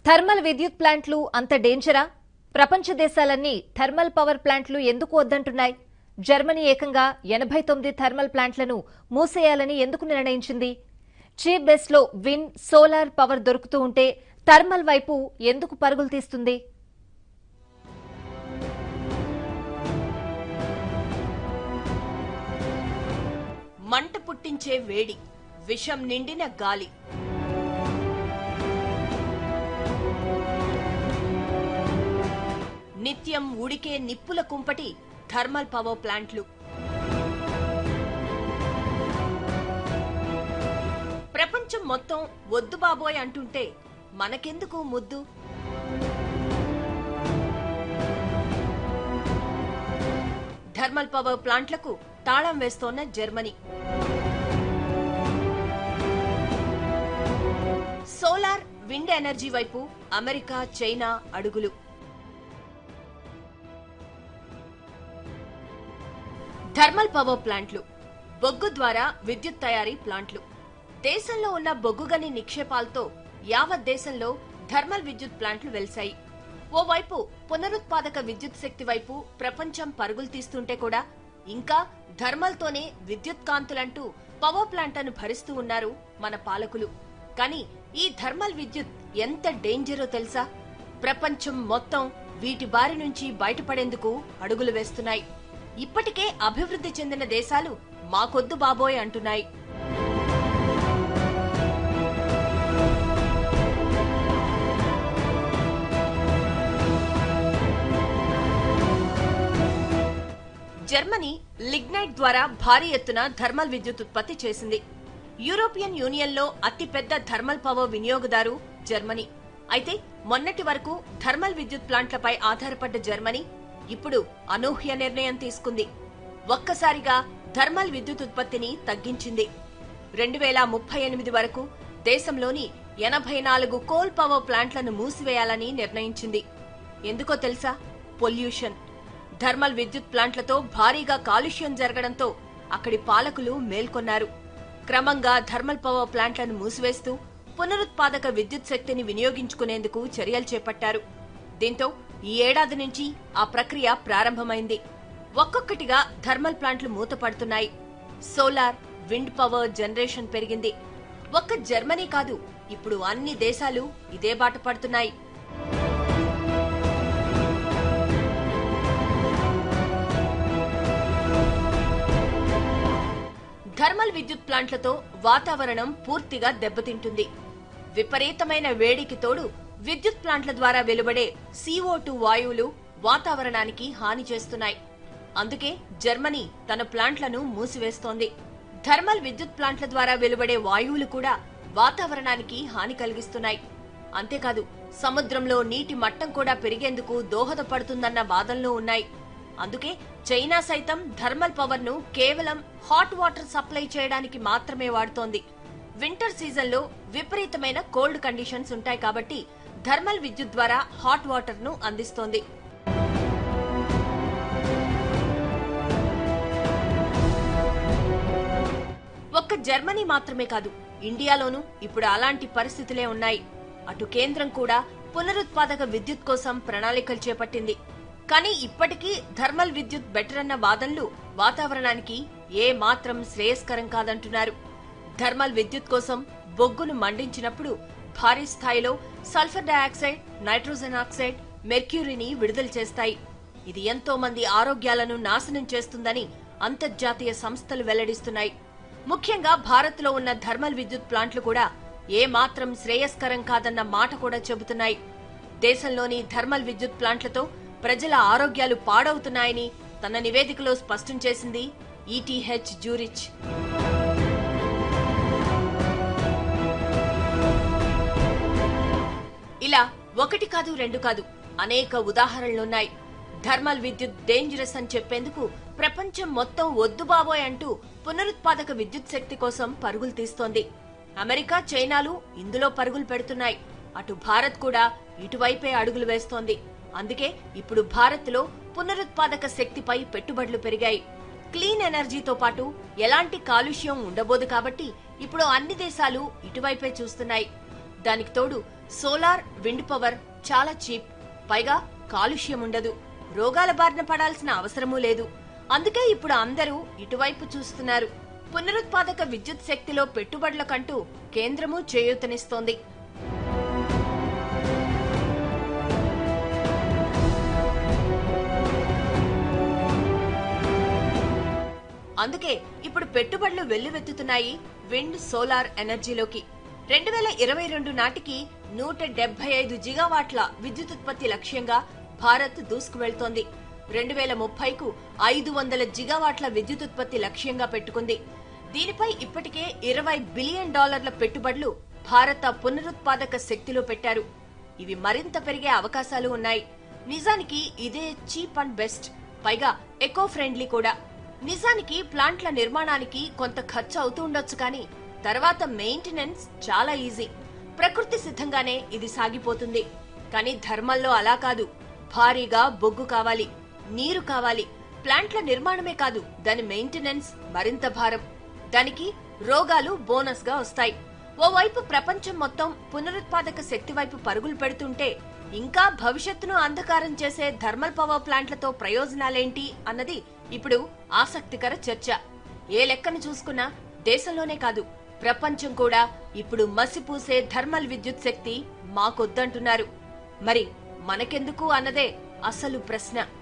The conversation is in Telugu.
థర్మల్ విద్యుత్ ప్లాంట్లు అంత డేంజరా ప్రపంచ దేశాలన్నీ థర్మల్ పవర్ ప్లాంట్లు ఎందుకు వద్దంటున్నాయి జర్మనీ ఏకంగా ఎనభై తొమ్మిది థర్మల్ ప్లాంట్లను మూసేయాలని ఎందుకు నిర్ణయించింది చీప్ బేస్ లో విన్ సోలార్ పవర్ దొరుకుతూ ఉంటే థర్మల్ వైపు ఎందుకు పరుగులు తీస్తుంది మంట పుట్టించే వేడి విషం నిండిన గాలి నిత్యం ఉడికే నిప్పుల కుంపటి థర్మల్ పవర్ ప్లాంట్లు ప్రపంచం మొత్తం వద్దు బాబోయ్ అంటుంటే మనకెందుకు ముద్దు థర్మల్ పవర్ ప్లాంట్లకు తాళం వేస్తోన్న జర్మనీ సోలార్ విండ్ ఎనర్జీ వైపు అమెరికా చైనా అడుగులు థర్మల్ పవర్ ప్లాంట్లు బొగ్గు ద్వారా విద్యుత్ తయారీ ప్లాంట్లు దేశంలో ఉన్న బొగ్గుగని నిక్షేపాలతో యావత్ దేశంలో థర్మల్ విద్యుత్ ప్లాంట్లు వెలిశాయి ఓవైపు పునరుత్పాదక విద్యుత్ శక్తి వైపు ప్రపంచం పరుగులు తీస్తుంటే కూడా ఇంకా థర్మల్తోనే విద్యుత్ కాంతులంటూ పవర్ ప్లాంట్లను భరిస్తూ ఉన్నారు మన పాలకులు కానీ ఈ థర్మల్ విద్యుత్ ఎంత డేంజరో తెలుసా ప్రపంచం మొత్తం వీటి బారి నుంచి బయటపడేందుకు అడుగులు వేస్తున్నాయి ఇప్పటికే అభివృద్ధి చెందిన దేశాలు మాకొద్దు బాబోయ్ అంటున్నాయి జర్మనీ లిగ్నైట్ ద్వారా భారీ ఎత్తున థర్మల్ విద్యుత్ ఉత్పత్తి చేసింది యూరోపియన్ యూనియన్ లో అతిపెద్ద థర్మల్ పవర్ వినియోగదారు జర్మనీ అయితే మొన్నటి వరకు థర్మల్ విద్యుత్ ప్లాంట్లపై ఆధారపడ్డ జర్మనీ ఇప్పుడు అనూహ్య నిర్ణయం తీసుకుంది ఒక్కసారిగా థర్మల్ విద్యుత్ ఉత్పత్తిని తగ్గించింది రెండు వేల ముప్పై ఎనిమిది వరకు దేశంలోని ఎనభై నాలుగు కోల్ పవర్ ప్లాంట్లను మూసివేయాలని నిర్ణయించింది ఎందుకో తెలుసా పొల్యూషన్ థర్మల్ విద్యుత్ ప్లాంట్లతో భారీగా కాలుష్యం జరగడంతో అక్కడి పాలకులు మేల్కొన్నారు క్రమంగా థర్మల్ పవర్ ప్లాంట్లను మూసివేస్తూ పునరుత్పాదక విద్యుత్ శక్తిని వినియోగించుకునేందుకు చర్యలు చేపట్టారు దీంతో ఈ ఏడాది నుంచి ఆ ప్రక్రియ ప్రారంభమైంది ఒక్కొక్కటిగా థర్మల్ ప్లాంట్లు మూతపడుతున్నాయి సోలార్ విండ్ పవర్ జనరేషన్ పెరిగింది ఒక్క జర్మనీ కాదు ఇప్పుడు అన్ని దేశాలు ఇదే బాట పడుతున్నాయి థర్మల్ విద్యుత్ ప్లాంట్లతో వాతావరణం పూర్తిగా దెబ్బతింటుంది విపరీతమైన వేడికి తోడు విద్యుత్ ప్లాంట్ల ద్వారా వెలువడే CO2 టూ వాయువులు వాతావరణానికి హాని చేస్తున్నాయి అందుకే జర్మనీ తన ప్లాంట్లను మూసివేస్తోంది థర్మల్ విద్యుత్ ప్లాంట్ల ద్వారా వెలువడే వాయువులు కూడా వాతావరణానికి హాని కలిగిస్తున్నాయి అంతేకాదు సముద్రంలో నీటి మట్టం కూడా పెరిగేందుకు దోహదపడుతుందన్న వాదనలు ఉన్నాయి అందుకే చైనా సైతం థర్మల్ పవర్ ను కేవలం హాట్ వాటర్ సప్లై చేయడానికి మాత్రమే వాడుతోంది వింటర్ సీజన్ లో విపరీతమైన కోల్డ్ కండిషన్స్ ఉంటాయి కాబట్టి థర్మల్ విద్యుత్ ద్వారా హాట్ వాటర్ ను అందిస్తోంది ఒక్క జర్మనీ మాత్రమే కాదు ఇండియాలోనూ ఇప్పుడు అలాంటి పరిస్థితులే ఉన్నాయి అటు కేంద్రం కూడా పునరుత్పాదక విద్యుత్ కోసం ప్రణాళికలు చేపట్టింది కానీ ఇప్పటికీ థర్మల్ విద్యుత్ బెటర్ అన్న వాదనలు వాతావరణానికి ఏ మాత్రం శ్రేయస్కరం కాదంటున్నారు థర్మల్ విద్యుత్ కోసం బొగ్గును మండించినప్పుడు భారీ స్థాయిలో సల్ఫర్ డయాక్సైడ్ నైట్రోజన్ ఆక్సైడ్ మెర్క్యూరీని విడుదల చేస్తాయి ఇది ఎంతో మంది ఆరోగ్యాలను నాశనం చేస్తుందని అంతర్జాతీయ సంస్థలు వెల్లడిస్తున్నాయి ముఖ్యంగా భారత్లో ఉన్న థర్మల్ విద్యుత్ ప్లాంట్లు కూడా ఏ మాత్రం శ్రేయస్కరం కాదన్న మాట కూడా చెబుతున్నాయి దేశంలోని థర్మల్ విద్యుత్ ప్లాంట్లతో ప్రజల ఆరోగ్యాలు పాడవుతున్నాయని తన నివేదికలో స్పష్టం చేసింది ఈటీహెచ్ జూరిచ్ ఇలా ఒకటి కాదు రెండు కాదు అనేక ఉదాహరణలున్నాయి థర్మల్ విద్యుత్ డేంజరస్ అని చెప్పేందుకు ప్రపంచం మొత్తం వద్దు బాబోయ్ అంటూ పునరుత్పాదక విద్యుత్ శక్తి కోసం పరుగులు తీస్తోంది అమెరికా చైనాలు ఇందులో పరుగులు పెడుతున్నాయి అటు భారత్ కూడా ఇటువైపే అడుగులు వేస్తోంది అందుకే ఇప్పుడు భారత్లో పునరుత్పాదక శక్తిపై పెట్టుబడులు పెరిగాయి క్లీన్ ఎనర్జీతో పాటు ఎలాంటి కాలుష్యం ఉండబోదు కాబట్టి ఇప్పుడు అన్ని దేశాలు ఇటువైపే చూస్తున్నాయి దానికి తోడు సోలార్ విండ్ పవర్ చాలా చీప్ పైగా కాలుష్యం ఉండదు రోగాల బారిన పడాల్సిన అవసరమూ లేదు అందుకే ఇప్పుడు అందరూ ఇటువైపు చూస్తున్నారు పునరుత్పాదక విద్యుత్ శక్తిలో పెట్టుబడులకంటూ కేంద్రము చేయూతనిస్తోంది అందుకే ఇప్పుడు పెట్టుబడులు వెల్లువెత్తుతున్నాయి విండ్ సోలార్ ఎనర్జీలోకి రెండు వేల ఇరవై రెండు నాటికి నూట డెబ్బై ఐదు జిగావాట్ల విద్యుత్ ఉత్పత్తి లక్ష్యంగా భారత్ దూసుకువెళ్తోంది రెండు వేల ముప్పైకు ఐదు వందల జిగావాట్ల విద్యుత్ ఉత్పత్తి లక్ష్యంగా పెట్టుకుంది దీనిపై ఇప్పటికే ఇరవై బిలియన్ డాలర్ల పెట్టుబడులు భారత పునరుత్పాదక శక్తిలో పెట్టారు ఇవి మరింత పెరిగే అవకాశాలు ఉన్నాయి నిజానికి ఇదే చీప్ అండ్ బెస్ట్ పైగా ఎకో ఫ్రెండ్లీ కూడా నిజానికి ప్లాంట్ల నిర్మాణానికి కొంత ఖర్చు అవుతూ ఉండొచ్చు కానీ తర్వాత మెయింటెనెన్స్ చాలా ఈజీ ప్రకృతి సిద్ధంగానే ఇది సాగిపోతుంది కానీ ధర్మల్లో అలా కాదు భారీగా బొగ్గు కావాలి నీరు కావాలి ప్లాంట్ల నిర్మాణమే కాదు దాని మెయింటెనెన్స్ మరింత భారం దానికి రోగాలు బోనస్ గా వస్తాయి ఓవైపు ప్రపంచం మొత్తం పునరుత్పాదక శక్తి వైపు పరుగులు పెడుతుంటే ఇంకా భవిష్యత్తును అంధకారం చేసే థర్మల్ పవర్ ప్లాంట్లతో ప్రయోజనాలేంటి అన్నది ఇప్పుడు ఆసక్తికర చర్చ ఏ లెక్కను చూసుకున్నా దేశంలోనే కాదు ప్రపంచం కూడా ఇప్పుడు మసిపూసే థర్మల్ విద్యుత్ శక్తి మాకొద్దంటున్నారు మరి మనకెందుకు అన్నదే అసలు ప్రశ్న